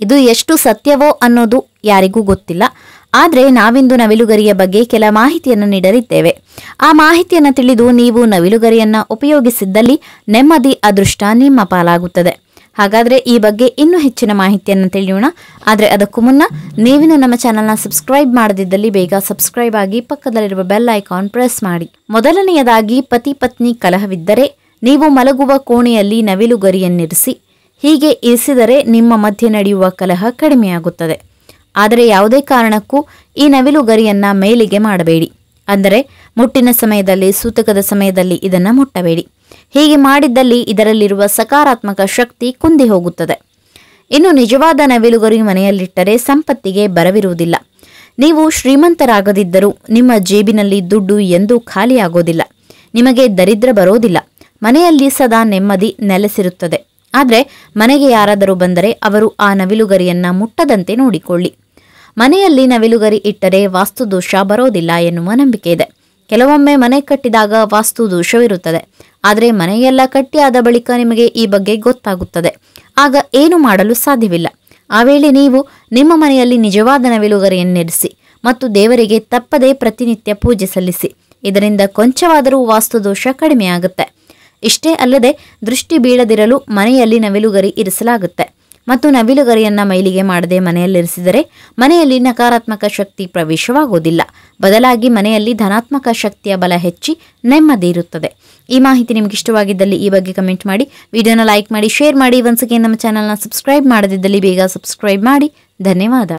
ಇದು ಎಷ್ಟು ಸತ್ಯವೋ ಅನ್ನೋದು ಯಾರಿಗೂ ಗೊತ್ತಿಲ್ಲ ಆದರೆ ನಾವಿಂದು ನವಿಲುಗರಿಯ ಬಗ್ಗೆ ಕೆಲ ಮಾಹಿತಿಯನ್ನು ನೀಡಲಿದ್ದೇವೆ ಆ ಮಾಹಿತಿಯನ್ನು ತಿಳಿದು ನೀವು ನವಿಲುಗರಿಯನ್ನ ಉಪಯೋಗಿಸಿದ್ದಲ್ಲಿ ನೆಮ್ಮದಿ ಅದೃಷ್ಟ ನಿಮ್ಮ ಪಾಲಾಗುತ್ತದೆ ಹಾಗಾದ್ರೆ ಈ ಬಗ್ಗೆ ಇನ್ನೂ ಹೆಚ್ಚಿನ ಮಾಹಿತಿಯನ್ನು ತಿಳಿಯೋಣ ಆದರೆ ಅದಕ್ಕೂ ಮುನ್ನ ನೀವಿನ್ನು ನಮ್ಮ ಚಾನಲ್ನ ಸಬ್ಸ್ಕ್ರೈಬ್ ಮಾಡದಿದ್ದಲ್ಲಿ ಬೇಗ ಸಬ್ಸ್ಕ್ರೈಬ್ ಆಗಿ ಪಕ್ಕದಲ್ಲಿರುವ ಬೆಲ್ ಐಕಾನ್ ಪ್ರೆಸ್ ಮಾಡಿ ಮೊದಲನೆಯದಾಗಿ ಪತಿ ಪತ್ನಿ ಕಲಹವಿದ್ದರೆ ನೀವು ಮಲಗುವ ಕೋಣೆಯಲ್ಲಿ ನವಿಲುಗರಿಯನ್ನಿರಿಸಿ ಹೀಗೆ ಇರಿಸಿದರೆ ನಿಮ್ಮ ಮಧ್ಯೆ ನಡೆಯುವ ಕಲಹ ಕಡಿಮೆಯಾಗುತ್ತದೆ ಆದರೆ ಯಾವುದೇ ಕಾರಣಕ್ಕೂ ಈ ನವಿಲುಗರಿಯನ್ನ ಮೇಲಿಗೆ ಮಾಡಬೇಡಿ ಅಂದರೆ ಮುಟ್ಟಿನ ಸಮಯದಲ್ಲಿ ಸೂತಕದ ಸಮಯದಲ್ಲಿ ಇದನ್ನು ಮುಟ್ಟಬೇಡಿ ಹೀಗೆ ಮಾಡಿದ್ದಲ್ಲಿ ಇದರಲ್ಲಿರುವ ಸಕಾರಾತ್ಮಕ ಶಕ್ತಿ ಕುಂದಿ ಹೋಗುತ್ತದೆ ಇನ್ನು ನಿಜವಾದ ನವಿಲುಗರಿ ಮನೆಯಲ್ಲಿಟ್ಟರೆ ಸಂಪತ್ತಿಗೆ ಬರವಿರುವುದಿಲ್ಲ ನೀವು ಶ್ರೀಮಂತರಾಗದಿದ್ದರೂ ನಿಮ್ಮ ಜೇಬಿನಲ್ಲಿ ದುಡ್ಡು ಎಂದೂ ಖಾಲಿಯಾಗೋದಿಲ್ಲ ನಿಮಗೆ ದರಿದ್ರ ಬರೋದಿಲ್ಲ ಮನೆಯಲ್ಲಿ ಸದಾ ನೆಮ್ಮದಿ ನೆಲೆಸಿರುತ್ತದೆ ಆದರೆ ಮನೆಗೆ ಯಾರಾದರೂ ಬಂದರೆ ಅವರು ಆ ನವಿಲುಗರಿಯನ್ನ ಮುಟ್ಟದಂತೆ ನೋಡಿಕೊಳ್ಳಿ ಮನೆಯಲ್ಲಿ ನವಿಲುಗರಿ ಇಟ್ಟರೆ ವಾಸ್ತುದೋಷ ಬರೋದಿಲ್ಲ ಎನ್ನುವ ನಂಬಿಕೆ ಇದೆ ಕೆಲವೊಮ್ಮೆ ಮನೆ ಕಟ್ಟಿದಾಗ ವಾಸ್ತು ದೋಷವಿರುತ್ತದೆ ಆದರೆ ಮನೆಯೆಲ್ಲ ಕಟ್ಟಿ ಆದ ಬಳಿಕ ನಿಮಗೆ ಈ ಬಗ್ಗೆ ಗೊತ್ತಾಗುತ್ತದೆ ಆಗ ಏನು ಮಾಡಲು ಸಾಧ್ಯವಿಲ್ಲ ಆ ವೇಳೆ ನೀವು ನಿಮ್ಮ ಮನೆಯಲ್ಲಿ ನಿಜವಾದ ನವಿಲುಗರಿಯನ್ನಿರಿಸಿ ಮತ್ತು ದೇವರಿಗೆ ತಪ್ಪದೇ ಪ್ರತಿನಿತ್ಯ ಪೂಜೆ ಸಲ್ಲಿಸಿ ಇದರಿಂದ ಕೊಂಚವಾದರೂ ವಾಸ್ತುದೋಷ ಕಡಿಮೆಯಾಗುತ್ತೆ ಇಷ್ಟೇ ಅಲ್ಲದೆ ದೃಷ್ಟಿ ಬೀಳದಿರಲು ಮನೆಯಲ್ಲಿ ನವಿಲುಗರಿ ಇರಿಸಲಾಗುತ್ತೆ ಮತ್ತು ನವಿಲುಗರಿಯನ್ನ ಮೈಲಿಗೆ ಮಾಡದೆ ಮನೆಯಲ್ಲಿರಿಸಿದರೆ ಮನೆಯಲ್ಲಿ ನಕಾರಾತ್ಮಕ ಶಕ್ತಿ ಪ್ರವೇಶವಾಗುವುದಿಲ್ಲ ಬದಲಾಗಿ ಮನೆಯಲ್ಲಿ ಧನಾತ್ಮಕ ಶಕ್ತಿಯ ಬಲ ಹೆಚ್ಚಿ ನೆಮ್ಮದಿ ಇರುತ್ತದೆ ಈ ಮಾಹಿತಿ ನಿಮಗೆ ಇಷ್ಟವಾಗಿದ್ದಲ್ಲಿ ಈ ಬಗ್ಗೆ ಕಮೆಂಟ್ ಮಾಡಿ ವಿಡಿಯೋನ ಲೈಕ್ ಮಾಡಿ ಶೇರ್ ಮಾಡಿ ಒನ್ಸ್ ಅಗೇನ್ ನಮ್ಮ ಚಾನಲ್ನ ಸಬ್ಸ್ಕ್ರೈಬ್ ಮಾಡದಿದ್ದಲ್ಲಿ ಬೇಗ ಸಬ್ಸ್ಕ್ರೈಬ್ ಮಾಡಿ ಧನ್ಯವಾದ